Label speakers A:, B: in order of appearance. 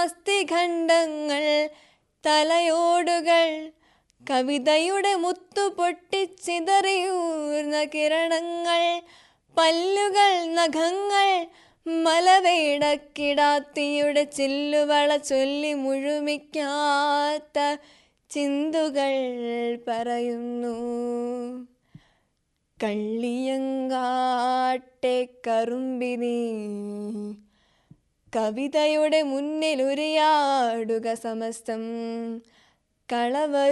A: അസ്ഥിഖണ്ഡങ്ങൾ തലയോടുകൾ കവിതയുടെ മുത്തു പൊട്ടിച്ചിതറിയൂർന്ന കിരണങ്ങൾ പല്ലുകൾ നഖങ്ങൾ മലവേടക്കിടാത്തിയുടെ ചില്ലുവള ചൊല്ലി മുഴുമിക്കാത്ത ചിന്തുകൾ പറയുന്നു കള്ളിയങ്കാട്ടെ കറുമ്പിനി കവിതയുടെ മുന്നിൽ ഉരിയാടുക സമസ്തം കളവ